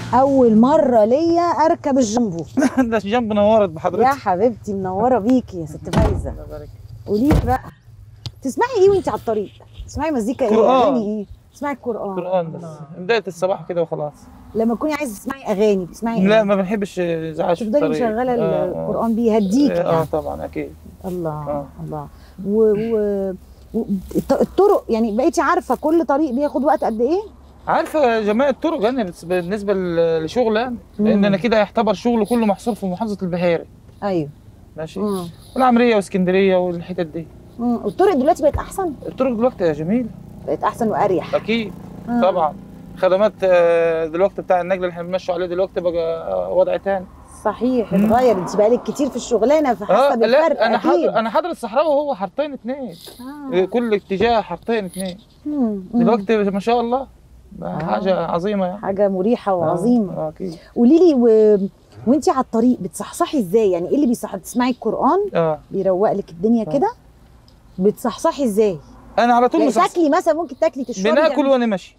اول مره ليا اركب الجامبو ده جنب نورت يا بحضرتك حبيبتي منوره بيكي يا ست فايزه الله يبارك. قولي لي بقى تسمعي ايه وانت على الطريق تسمعي مزيكا ايه قرآن. اغاني ايه تسمعي القران قرآن بس بداية الصباح كده وخلاص لما تكوني عايزه تسمعي اغاني بتسمعي لا ايه ما بنحبش ازعاج في تفضلي الطريق. مشغله آه، آه. القران بيهديكي اه يعني. طبعا اكيد الله آه. الله و, و... و... الط- الطرق يعني بقيتي عارفه كل طريق بياخد وقت قد ايه عارفه جميع الطرق انا بس بالنسبه ل- لشغل يعني لان مم. انا كده يعتبر شغله كله محصور في محافظه البحيري ايوه ماشي مم. والعمريه واسكندريه والحتت دي مم. والطرق دلوقتي بقت احسن الطرق دلوقتي يا جميل بقت احسن واريح اكيد آه. طبعا خدمات آه، دلوقتي بتاع النقل اللي احنا بنمشوا عليه دلوقتي بقى آه، وضع تاني صحيح مم. اتغير انت بقالك كتير في الشغلانه اه فحاسه بالفرق لا انا اكيد حاضر انا حاضر الصحراوي وهو حارتين اتنين آه. كل اتجاه حارتين اتنين مم. مم. دلوقتي ما شاء الله بقى آه. حاجه عظيمه يعني حاجه مريحه وعظيمه اه اكيد قولي لي و... وانت على الطريق بتصحصحي ازاي يعني ايه اللي بيصح بتسمعي القران اه بيروق لك الدنيا آه. كده بتصحصحي ازاي انا على طول يعني مصحصح تاكلي مثلا ممكن تاكلي تشربي بناكل تعملي- وانا ماشي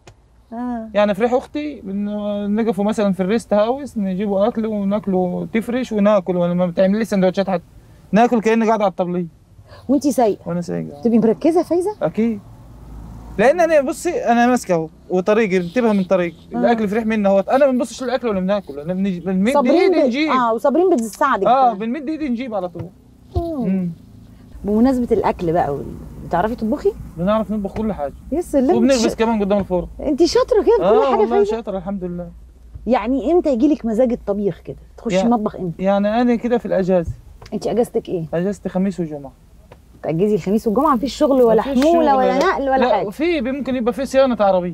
اه يعني فريح اختي بن- نقفوا مثلا في الريست هاوس نجيبوا اكل وناكلوا تفرش وناكل ولا ما بتعمل لي سندوتشات حتى ناكل كاني قاعد على الطبليه وانت سايقه وانا سايق تبقي مركزه فايزه اكيد لان انا بصي انا ماسكه اهو وطريقي انتبه من طريقي آه. الاكل فريح منه اهوت انا ما بنبصش للاكل ولا بناكل انا بنجي بنمد صابرين ايدي ب... نجيب اه وصابرين بتساعدك اه كمان. بنمد ايدي نجيب على طول مم. مم. بمناسبه الاكل بقى وال- بتعرفي تطبخي بنعرف نطبخ كل حاجه يا سلام وبنخبز كمان قدام الفرن انت شاطره كده في اه كل حاجه والله فايزه شاطر الحمد لله يعني امتى يجي لك مزاج الطبيخ كده تخشي يعني- المطبخ امتى يعني انا كده في الاجازه انت اجازتك ايه اجازتي خميس وجمعه تاجزي الخميس والجمعه مفيش شغل ولا مفيش حموله شغل، ولا نقل ولا لا حاجه في ممكن يبقى في صيانه عربيه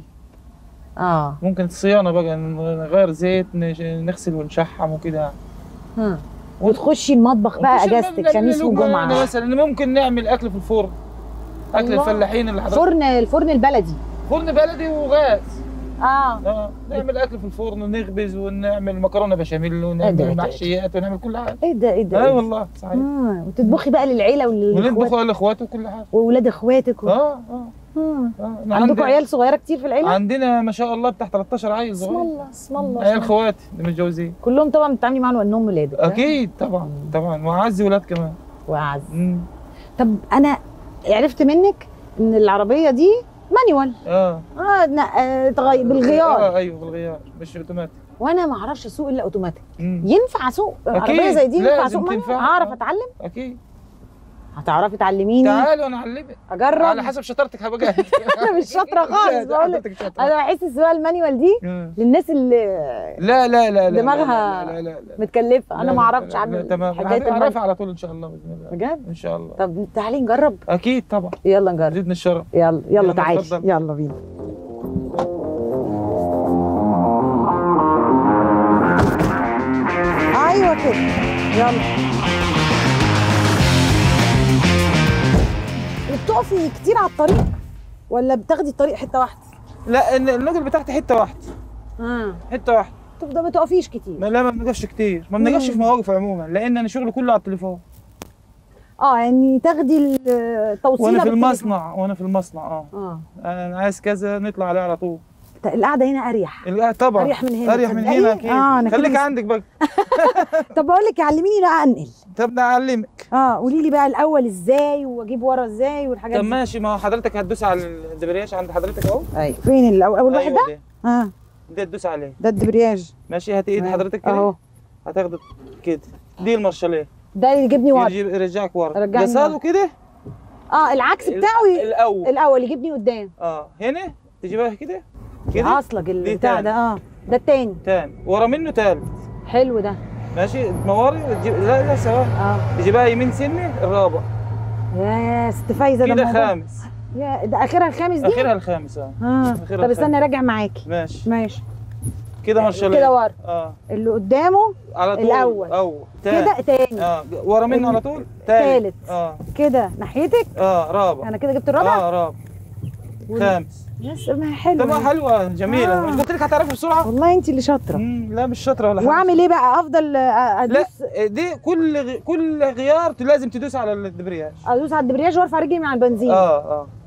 اه ممكن الصيانه بقى نغير زيت نش- نغسل ونشحم وكده يعني ها وتخشي المطبخ بقى ونخش اجازتك نعمل خميس لقمة وجمعه مثلا ممكن نعمل اكل في الفرن اكل الله. الفلاحين اللي حضرتك فرن الفرن البلدي فرن بلدي وغاز اه اه نعمل اكل في الفرن ونخبز ونعمل مكرونه بشاميل إيه ده، إيه ونعمل ده؟ محشيات ونعمل كل حاجه ايه ده ايه ده اه إيه ده؟ والله صحيح اه وتطبخي بقى للعيله وللاخوات ونطبخ لاخواتي وكل حاجه واولاد اخواتك و... اه اه آه. آه. أنا عندكم عندي- عيال صغيره كتير في العيله عندنا ما شاء الله بتاع 13 عيل اسم صغير الله اسم الله عيال اسم الله. اخواتي اللي متجوزين كلهم طبعا بتتعاملي معاهم انهم ولادك ها؟ اكيد طبعا طبعا واعزي ولاد كمان واعز مم. طب انا عرفت منك ان العربيه دي مانيوال اه اه ن- آه، تغي... بالغيار اه ايوه بالغيار مش اوتوماتيك وانا ما اعرفش اسوق الا اوتوماتيك مم. ينفع اسوق أكيد. عربيه زي دي ينفع لازم اسوق مانيوال تنفع. هعرف آه. اتعلم اكيد هتعرفي تعلميني تعالي وانا اعلمك اجرب على حسب شطارتك هبقى انا مش شاطره خالص بقول لك حضرتك شاطرة. انا بحس السواقه المانيوال دي آه. للناس اللي لا لا لا لا دماغها لا لا لا لا متكلفه انا لا ما لا اعرفش لا عنه لا تمام حكايه هعرفها المانيوال على طول ان شاء الله باذن الله بجد ان شاء الله طب تعالي نجرب اكيد طبعا يلا نجرب زدنا الشرف يلا يلا يلا تعالي اتفضل. يلا بينا ايوه كده يلا بتقفي كتير على الطريق ولا بتاخدي الطريق حته واحده؟ لا إن النقل بتاعتي حته واحده اه حته واحده طب ده ما تقفيش كتير ما لا ما بنقفش كتير ما بنقفش في مواقف عموما لان انا شغلي كله على التليفون اه يعني تاخدي التوصيله وانا في بالتليفون. المصنع وانا في المصنع اه اه انا عايز كذا نطلع عليه على طول القعده هنا اريح لا طبعا أريح من هنا، اريح من تصدقي؟ هنا اكيد آه، أنا كده خليك مس- عندك بقى طب بقول لك علميني بقى انقل طب نعلمك اه قولي لي بقى الاول ازاي واجيب ورا ازاي والحاجات طب دي ماشي ما هو حضرتك هتدوس على الدبرياج عند حضرتك اهو ايوه فين الأول اول واحد أيوة ده؟ ده اه ده تدوس عليه ده الدبرياج ماشي هات ايد تمام. حضرتك كده اهو هتاخد كده دي المارشاليه ده اللي يجيبني ورا يجيب يرجعك ورا رجعني يسار ورا. وكده اه العكس بتاعه ي... الاول الاول يجيبني قدام اه هنا تجيبها كده كده اصلك دي البتاع تاني. ده اه ده التاني تاني ورا منه تالت حلو ده ماشي مواري تجيب لا لا سوا اه تجيبها يمين سنه الرابع يا ست فايزه ده كده الموضوع. خامس يا ده اخرها الخامس دي اخرها الخامس اه اه آخرها طب استنى الخامس. راجع معاكي ماشي ماشي كده مارشاليه كده ورا اه اللي قدامه على طول الأول. اول تاني كده تاني اه ورا منه على طول تالت. اه كده ناحيتك اه رابع انا كده جبت الرابع اه رابع وال- خامس يس ما حلو طب حلوه جميله آه. مش قلت لك هتعرفي بسرعه والله انت اللي شاطره مم، لا مش شاطره ولا حاجه واعمل ايه بقى افضل آه، لا ادوس دي كل غ- كل غيار لازم تدوس على الدبرياج ادوس على الدبرياج وارفع رجلي مع البنزين اه اه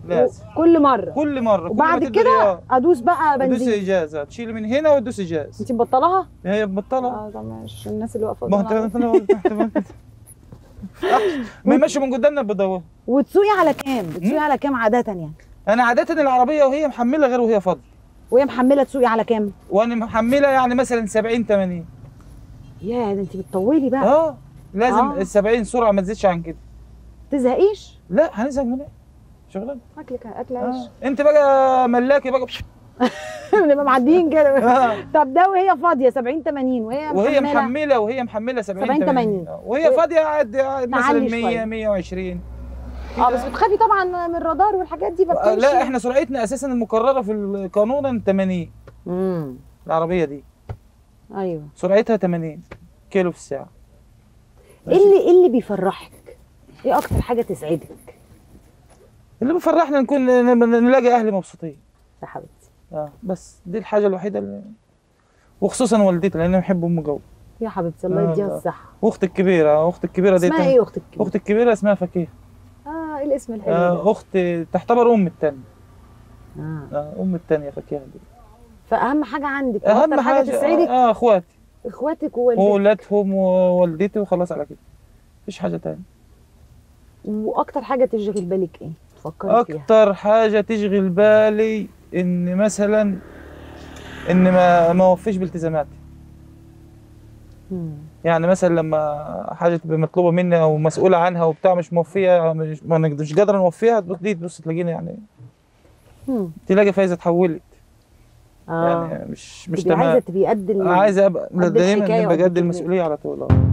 لازم كل مره كل مره كل ما وبعد تقدر كده إياه. ادوس بقى تدوس بنزين اجازه تشيل من هنا وتدوس اجازه انت مبطلها؟ هي مبطله اه طب ماشي الناس اللي واقفه ما قدامنا انت أنا قلت تحت ما كده. ما يمشي من قدامنا بدور وتسوقي على كام؟ بتسوقي على كام عاده يعني؟ انا عاده العربيه وهي محمله غير وهي فاضيه وهي محمله تسوقي على كام؟ وانا محمله يعني مثلا 70 80 يا ده انت بتطولي بقى اه لازم آه. ال 70 سرعه ما تزيدش عن كده تزهقيش؟ لا هنزهق من ايه شغلانه اكلك اكل عيش آه. انت بقى ملاكي بقى نبقى معديين كده آه. طب ده وهي فاضيه 70 80 وهي وهي محمله محمله وهي محمله 70 70 80. آه. وهي فاضيه قاعد قاعد مثلا تعلي 100 شوية. 120 اه بس بتخافي طبعا من الرادار والحاجات دي آه، فبتمشي لا احنا سرعتنا اساسا المقرره في القانون 80 امم العربيه دي ايوه سرعتها 80 كيلو في الساعه ايه اللي ايه اللي بيفرحك؟ ايه اكتر حاجه تسعدك اللي بيفرحنا نكون ن- نلاقي اهلي مبسوطين يا حبيبتي؟ اه بس دي الحاجه الوحيده اللي وخصوصا والدتي لان انا بحب ام جو يا حبيبتي الله آه، يديها الله. الصحه واختي الكبيره اختي الكبيره دي اسمها ايه اختك؟ اختي الكبيره اسمها فكيه اه ايه الاسم الحلو ده؟ آه اختي تعتبر ام الثانيه آه. آه ام الثانيه فكيه دي فاهم حاجه عندك اهم واكتر حاجه تسعدك اه اخواتي اخواتك ووالدتك وولادهم ووالدتي وخلاص على كده مفيش حاجه تانية واكتر حاجه تشغل بالك ايه؟ تفكري فيها اكتر حاجه تشغل بالي ان مثلا ان ما ما اوفيش بالتزاماتي مم. يعني مثلا لما حاجه تبقى مطلوبه مني او مسؤوله عنها وبتاع مش موفيه مش ما نقدر- مش قادر نوفيها تبص دي تبص تلاقيني يعني مم. تلاقي فايزه اتحولت اه يعني مش مش تبقي عايزه تمام تبقي قد ال- عايز ابقى قد دايما الحكاية ابقى وقد قد الكلام. المسؤوليه على طول آه.